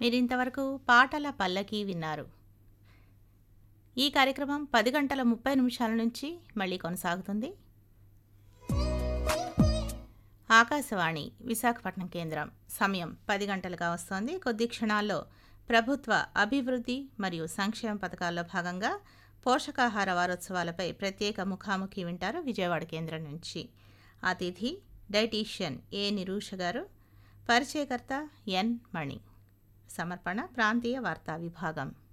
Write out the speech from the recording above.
మీరింతవరకు పాటల పల్లకి విన్నారు ఈ కార్యక్రమం పది గంటల ముప్పై నిమిషాల నుంచి మళ్ళీ కొనసాగుతుంది ఆకాశవాణి విశాఖపట్నం కేంద్రం సమయం పది గంటలుగా వస్తోంది కొద్ది క్షణాల్లో ప్రభుత్వ అభివృద్ధి మరియు సంక్షేమ పథకాల్లో భాగంగా పోషకాహార వారోత్సవాలపై ప్రత్యేక ముఖాముఖి వింటారు విజయవాడ కేంద్రం నుంచి అతిథి డైటీషియన్ ఏ నిరూష గారు పరిచయకర్త ఎన్ మణి సమర్పణ ప్రాంతీయ వార్తా విభాగం